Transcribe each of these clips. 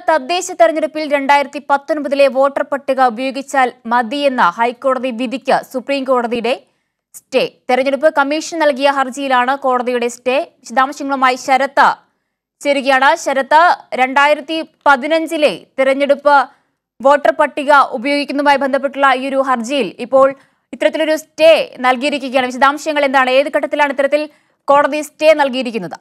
തദ്ദേശ തെരഞ്ഞെടുപ്പിൽ രണ്ടായിരത്തി പത്തൊൻപതിലെ വോട്ടർ പട്ടിക ഉപയോഗിച്ചാൽ മതിയെന്ന ഹൈക്കോടതി വിധിക്ക് സുപ്രീം കോടതിയുടെ സ്റ്റേ തെരഞ്ഞെടുപ്പ് കമ്മീഷൻ നൽകിയ ഹർജിയിലാണ് കോടതിയുടെ സ്റ്റേ വിശദാംശങ്ങളുമായി ശരത്ത് ചേരുകയാണ് ശരത്ത് രണ്ടായിരത്തി പതിനഞ്ചിലെ തെരഞ്ഞെടുപ്പ് വോട്ടർ പട്ടിക ഉപയോഗിക്കുന്നതുമായി ബന്ധപ്പെട്ടുള്ള ഈ ഒരു ഹർജിയിൽ ഇപ്പോൾ ഇത്തരത്തിലൊരു സ്റ്റേ നൽകിയിരിക്കുകയാണ് വിശദാംശങ്ങൾ എന്താണ് ഏത് ഘട്ടത്തിലാണ് ഇത്തരത്തിൽ കോടതി സ്റ്റേ നൽകിയിരിക്കുന്നത്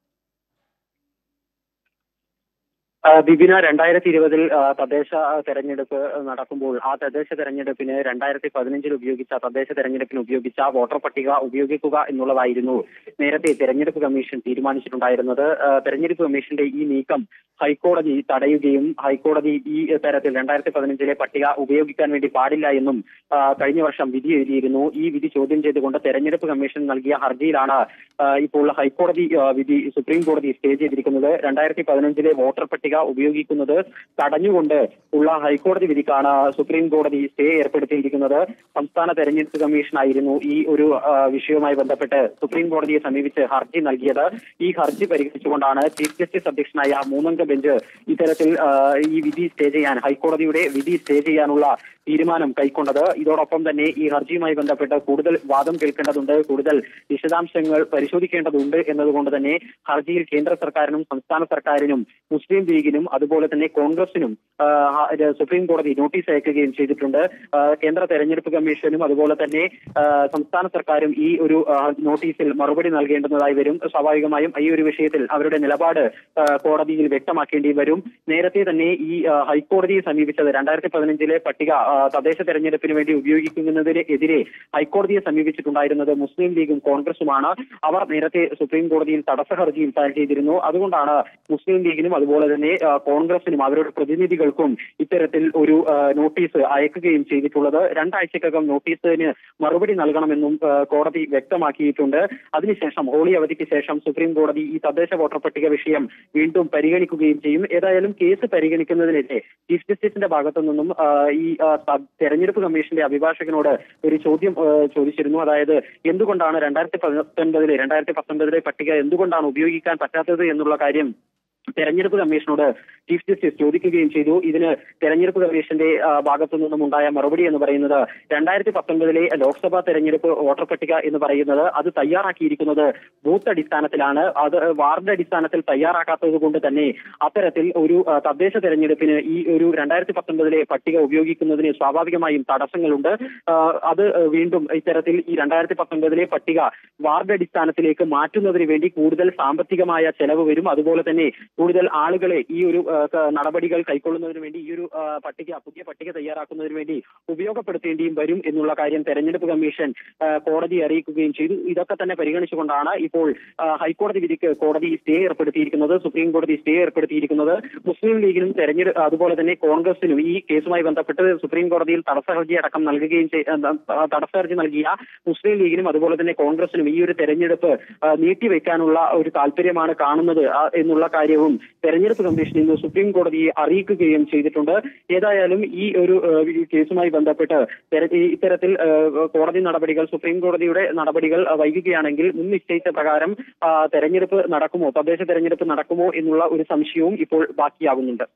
ആ, ബിബിന രണ്ടായിരത്തി ഇരുപതിൽ തദ്ദേശ തെരഞ്ഞെടുപ്പ് നടക്കുമ്പോൾ ആ തദ്ദേശ തെരഞ്ഞെടുപ്പിന് രണ്ടായിരത്തി പതിനഞ്ചിൽ ഉപയോഗിച്ച തദ്ദേശ തെരഞ്ഞെടുപ്പിന് ഉപയോഗിച്ച വോട്ടർ പട്ടിക ഉപയോഗിക്കുക എന്നുള്ളതായിരുന്നു നേരത്തെ തെരഞ്ഞെടുപ്പ് കമ്മീഷൻ തീരുമാനിച്ചിട്ടുണ്ടായിരുന്നത് ആ, തെരഞ്ഞെടുപ്പ് കമ്മീഷന്റെ ഈ നീക്കം ഹൈക്കോടതി തടയുകയും ഹൈക്കോടതി ഈ തരത്തിൽ രണ്ടായിരത്തി പതിനഞ്ചിലെ പട്ടിക ഉപയോഗിക്കാൻ വേണ്ടി പാടില്ല എന്നും ആ, കഴിഞ്ഞ വർഷം വിധി എഴുതിയിരുന്നു ഈ വിധി ചോദ്യം ചെയ്തുകൊണ്ട് തെരഞ്ഞെടുപ്പ് കമ്മീഷൻ നൽകിയ ഹർജിയിലാണ് ആ, ഇപ്പോൾ ഹൈക്കോടതി ആ, വിധി സുപ്രീം കോടതി സ്റ്റേ ചെയ്തിരിക്കുന്നത് രണ്ടായിരത്തി പതിനഞ്ചിലെ വോട്ടർ പട്ടിക ഉപയോഗിക്കുന്നത് തടഞ്ഞുകൊണ്ട് ഉള്ള ഹൈക്കോടതി വിധിക്കാണ് സുപ്രീം കോടതി സ്റ്റേ ഏർപ്പെടുത്തിയിരിക്കുന്നത് സംസ്ഥാന തെരഞ്ഞെടുപ്പ് കമ്മീഷൻ ആയിരുന്നു ഈ ഒരു ആ, വിഷയവുമായി ബന്ധപ്പെട്ട് സുപ്രീം കോടതിയെ സമീപിച്ച് ഹർജി നൽകിയത് ഈ ഹർജി പരിഗണിച്ചുകൊണ്ടാണ് ചീഫ് ജസ്റ്റിസ് അധ്യക്ഷനായ മൂന്നംഗ ബെഞ്ച് ഇത്തരത്തിൽ ആ, ഈ വിധി സ്റ്റേ ചെയ്യാൻ ഹൈക്കോടതിയുടെ വിധി സ്റ്റേ ചെയ്യാനുള്ള തീരുമാനം കൈക്കൊണ്ടത് ഇതോടൊപ്പം തന്നെ ഈ ഹർജിയുമായി ബന്ധപ്പെട്ട് കൂടുതൽ വാദം കേൾക്കേണ്ടതുണ്ട് കൂടുതൽ വിശദാംശങ്ങൾ പരിശോധിക്കേണ്ടതുണ്ട് എന്നതുകൊണ്ട് തന്നെ ഹർജിയിൽ കേന്ദ്ര സർക്കാരിനും സംസ്ഥാന സർക്കാരിനും മുസ്ലിം ലീഗിനും അതുപോലെ തന്നെ കോൺഗ്രസിനും ആ, ഹ- ഇത് സുപ്രീം കോടതി നോട്ടീസ് അയക്കുകയും ചെയ്തിട്ടുണ്ട് ആ, കേന്ദ്ര തെരഞ്ഞെടുപ്പ് കമ്മീഷനും അതുപോലെ തന്നെ ആ, സംസ്ഥാന സർക്കാരും ഈ ഒരു ആ, നോട്ടീസിൽ മറുപടി നൽകേണ്ടതായി വരും സ്വാഭാവികമായും ഈ ഒരു വിഷയത്തിൽ അവരുടെ നിലപാട് ആ, കോടതിയിൽ വ്യക്തമാക്കേണ്ടി വരും നേരത്തെ തന്നെ ഈ ആ, ഹൈക്കോടതിയെ സമീപിച്ചത് രണ്ടായിരത്തി പതിനഞ്ചിലെ പട്ടിക ആ, തദ്ദേശ തെരഞ്ഞെടുപ്പിന് വേണ്ടി ഉപയോഗിക്കുന്നതിനെതിരെ ഹൈക്കോടതിയെ സമീപിച്ചിട്ടുണ്ടായിരുന്നത് മുസ്ലിം ലീഗും കോൺഗ്രസുമാണ് അവർ നേരത്തെ സുപ്രീം കോടതിയിൽ തടസ്സ ഹർജിയും ഫയൽ ചെയ്തിരുന്നു അതുകൊണ്ടാണ് മുസ്ലിം ലീഗിനും അതുപോലെ തന്നെ ആ, കോൺഗ്രസിനും അവരുടെ പ്രതിനിധികൾക്കും ഇത്തരത്തിൽ ഒരു ആ, നോട്ടീസ് അയക്കുകയും ചെയ്തിട്ടുള്ളത് രണ്ടാഴ്ചക്കകം നോട്ടീസിന് മറുപടി നൽകണമെന്നും ആ, കോടതി വ്യക്തമാക്കിയിട്ടുണ്ട് അതിനുശേഷം ഹോളി അവധിക്ക് ശേഷം സുപ്രീം കോടതി ഈ തദ്ദേശ വോട്ടർ പട്ടിക വിഷയം വീണ്ടും പരിഗണിക്കുകയും ചെയ്യും ഏതായാലും കേസ് പരിഗണിക്കുന്നതിനെതിരെ ചീഫ് ജസ്റ്റിസിന്റെ ഭാഗത്തു നിന്നും ആ, ഈ ആ, ത- തെരഞ്ഞെടുപ്പ് കമ്മീഷന്റെ അഭിഭാഷകനോട് ഒരു ചോദ്യം ആ, ചോദിച്ചിരുന്നു അതായത് എന്തുകൊണ്ടാണ് രണ്ടായിരത്തി പത്തൊൻപതിലെ രണ്ടായിരത്തി പത്തൊൻപതിലെ പട്ടിക എന്തുകൊണ്ടാണ് ഉപയോഗിക്കാൻ പറ്റാത്തത് എന്നുള്ള കാര്യം തെരഞ്ഞെടുപ്പ് കമ്മീഷനോട് ചീഫ് ജസ്റ്റിസ് ചോദിക്കുകയും ചെയ്തു ഇതിന് തെരഞ്ഞെടുപ്പ് കമ്മീഷന്റെ ആ, ഭാഗത്തു നിന്നും ഉണ്ടായ മറുപടി എന്ന് പറയുന്നത് രണ്ടായിരത്തി പത്തൊൻപതിലെ ലോക്സഭാ തെരഞ്ഞെടുപ്പ് വോട്ടർ പട്ടിക എന്ന് പറയുന്നത് അത് തയ്യാറാക്കിയിരിക്കുന്നത് ബൂത്ത് അടിസ്ഥാനത്തിലാണ് അത് വാർഡ് അടിസ്ഥാനത്തിൽ തയ്യാറാക്കാത്തത് കൊണ്ട് തന്നെ അത്തരത്തിൽ ഒരു ആ, തദ്ദേശ തെരഞ്ഞെടുപ്പിന് ഈ ഒരു രണ്ടായിരത്തി പത്തൊൻപതിലെ പട്ടിക ഉപയോഗിക്കുന്നതിന് സ്വാഭാവികമായും തടസ്സങ്ങളുണ്ട് ആ, അത് വീണ്ടും ഇത്തരത്തിൽ ഈ രണ്ടായിരത്തി പത്തൊൻപതിലെ പട്ടിക വാർഡ് അടിസ്ഥാനത്തിലേക്ക് മാറ്റുന്നതിന് വേണ്ടി കൂടുതൽ സാമ്പത്തികമായ ചെലവ് വരും അതുപോലെ തന്നെ കൂടുതൽ ആളുകളെ ഈ ഒരു ആ, ക- നടപടികൾ കൈക്കൊള്ളുന്നതിന് വേണ്ടി ഈ ഒരു ആ, പട്ടിക പുതിയ പട്ടിക തയ്യാറാക്കുന്നതിന് വേണ്ടി ഉപയോഗപ്പെടുത്തേണ്ടിയും വരും എന്നുള്ള കാര്യം തെരഞ്ഞെടുപ്പ് കമ്മീഷൻ ആ, കോടതിയെ അറിയിക്കുകയും ചെയ്തു ഇതൊക്കെ തന്നെ പരിഗണിച്ചുകൊണ്ടാണ് ഇപ്പോൾ ആ, ഹൈക്കോടതി വിധിക്ക് കോടതി സ്റ്റേ ഏർപ്പെടുത്തിയിരിക്കുന്നത് സുപ്രീം കോടതി സ്റ്റേ ഏർപ്പെടുത്തിയിരിക്കുന്നത് മുസ്ലിം ലീഗിനും തെരഞ്ഞെടുപ്പ് അതുപോലെ തന്നെ കോൺഗ്രസിനും ഈ കേസുമായി ബന്ധപ്പെട്ട് സുപ്രീം കോടതിയിൽ തടസ്സ ഹർജി അടക്കം നൽകുകയും ചെയ്- ആ, തടസ്സ ഹർജി നൽകിയ മുസ്ലിം ലീഗിനും അതുപോലെ തന്നെ കോൺഗ്രസിനും ഈ ഒരു തെരഞ്ഞെടുപ്പ് ആ, നീട്ടിവെക്കാനുള്ള ഒരു താല്പര്യമാണ് കാണുന്നത് ആ, എന്നുള്ള കാര്യവും തെരഞ്ഞെടുപ്പ് കമ്മീഷൻ ഇന്ന് സുപ്രീം കോടതിയെ അറിയിക്കുകയും ചെയ്തിട്ടുണ്ട് ഏതായാലും ഈ ഒരു ആ, ഈ കേസുമായി ബന്ധപ്പെട്ട് തെര- ഈ ഇത്തരത്തിൽ ആ, കോടതി നടപടികൾ സുപ്രീം കോടതിയുടെ നടപടികൾ ആ, വൈകുകയാണെങ്കിൽ മുൻ നിശ്ചയിച്ച പ്രകാരം ആ, തെരഞ്ഞെടുപ്പ് നടക്കുമോ തദ്ദേശ തെരഞ്ഞെടുപ്പ് നടക്കുമോ എന്നുള്ള ഒരു സംശയവും ഇപ്പോൾ ബാക്കിയാവുന്നുണ്ട്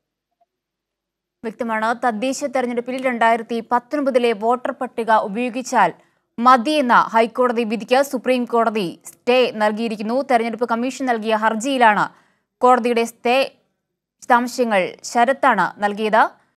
വ്യക്തമാണ് തദ്ദേശ തെരഞ്ഞെടുപ്പിൽ രണ്ടായിരത്തി പത്തൊൻപതിലെ വോട്ടർ പട്ടിക ഉപയോഗിച്ചാൽ മതിയെന്ന ഹൈക്കോടതി വിധിക്ക് സുപ്രീം കോടതി സ്റ്റേ നൽകിയിരിക്കുന്നു തെരഞ്ഞെടുപ്പ് കമ്മീഷൻ നൽകിയ ഹർജിയിലാണ് കോടതിയുടെ സ്റ്റേ വിശദാംശങ്ങൾ ശരത്താണ് നൽകിയത്